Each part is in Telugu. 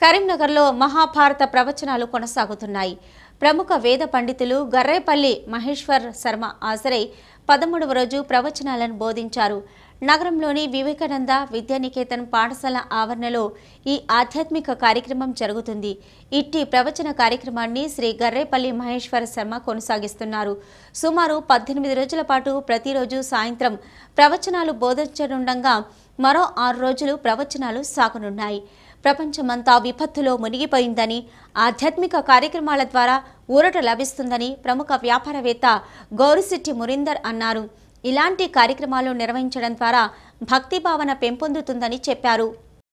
కరీంనగర్లో మహాభారత ప్రవచనాలు కొనసాగుతున్నాయి ప్రముఖ వేద పండితులు గర్రేపల్లి మహేశ్వర్ శర్మ హాజరై పదమూడవ రోజు ప్రవచనాలను బోధించారు నగరంలోని వివేకానంద విద్యానికేతన్ పాఠశాల ఆవరణలో ఈ ఆధ్యాత్మిక కార్యక్రమం జరుగుతుంది ఇట్టి ప్రవచన కార్యక్రమాన్ని శ్రీ గర్రేపల్లి మహేశ్వర శర్మ కొనసాగిస్తున్నారు సుమారు పద్దెనిమిది రోజుల పాటు ప్రతిరోజు సాయంత్రం ప్రవచనాలు బోధించనుండగా మరో ఆరు రోజులు ప్రవచనాలు సాగనున్నాయి ప్రపంచమంతా విపత్తులో మునిగిపోయిందని ఆధ్యాత్మిక కార్యక్రమాల ద్వారా ఊరట లభిస్తుందని ప్రముఖ వ్యాపారవేత్త గౌరిశెట్టి మురీందర్ అన్నారు ఇలాంటి కార్యక్రమాలు నిర్వహించడం ద్వారా భక్తి భావన పెంపొందుతుందని చెప్పారు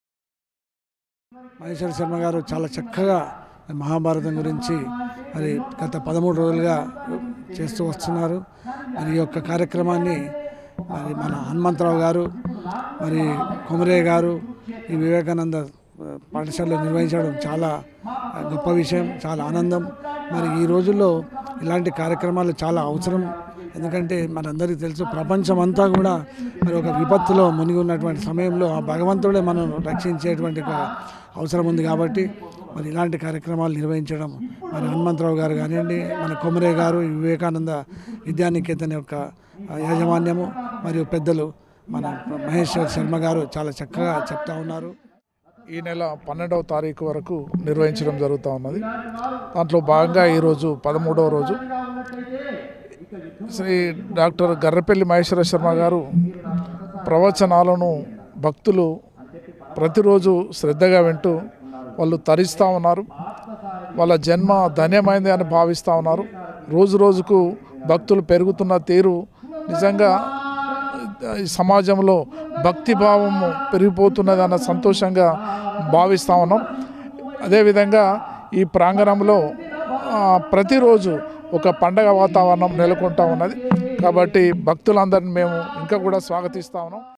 మహేశ్వర శర్మ గారు చాలా చక్కగా మహాభారతం గురించి మరి గత పదమూడు రోజులుగా చేస్తూ వస్తున్నారు మరి ఈ యొక్క కార్యక్రమాన్ని మరి మన హనుమంతరావు గారు మరి కొమరే గారు ఈ వివేకానంద ఆ, పాఠశాలలో నిర్వహించడం చాలా ఆ, గొప్ప విషయం చాలా ఆనందం మరి ఈ రోజుల్లో ఇలాంటి కార్యక్రమాలు చాలా అవసరం ఎందుకంటే మనందరికీ తెలుసు ప్రపంచం అంతా కూడా మరి ఒక విపత్తులో మునిగి ఉన్నటువంటి సమయంలో ఆ భగవంతుడే మనం రక్షించేటువంటి ఒక అవసరం ఉంది కాబట్టి మరి ఇలాంటి కార్యక్రమాలు నిర్వహించడం మరి హనుమంతరావు గారు కానివ్వండి మన కొమరే గారు ఈ వివేకానంద విద్యానికేతన్ యొక్క ఆ, యాజమాన్యము మరియు పెద్దలు మన మహేశ్వర్ శర్మ గారు చాలా చక్కగా చెప్తా ఉన్నారు ఈ నెల పన్నెండవ తారీఖు వరకు నిర్వహించడం జరుగుతూ ఉన్నది దాంట్లో భాగంగా ఈరోజు పదమూడవ రోజు శ్రీ డాక్టర్ గర్రపల్లి మహేశ్వర శర్మ గారు ప్రవచనాలను భక్తులు ప్రతిరోజు శ్రద్ధగా వింటూ వాళ్ళు తరిస్తూ ఉన్నారు వాళ్ళ జన్మ ధన్యమైంది అని భావిస్తూ ఉన్నారు రోజు రోజుకు భక్తులు పెరుగుతున్న తీరు నిజంగా ఈ సమాజంలో భక్తి భావము పెరిగిపోతున్నది అన్న సంతోషంగా భావిస్తా ఉన్నాం అదేవిధంగా ఈ ప్రాంగణంలో ఆ, ప్రతిరోజు ఒక పండగ వాతావరణం నెలకొంటా ఉన్నది కాబట్టి భక్తులందరిని మేము ఇంకా కూడా స్వాగతిస్తా ఉన్నాం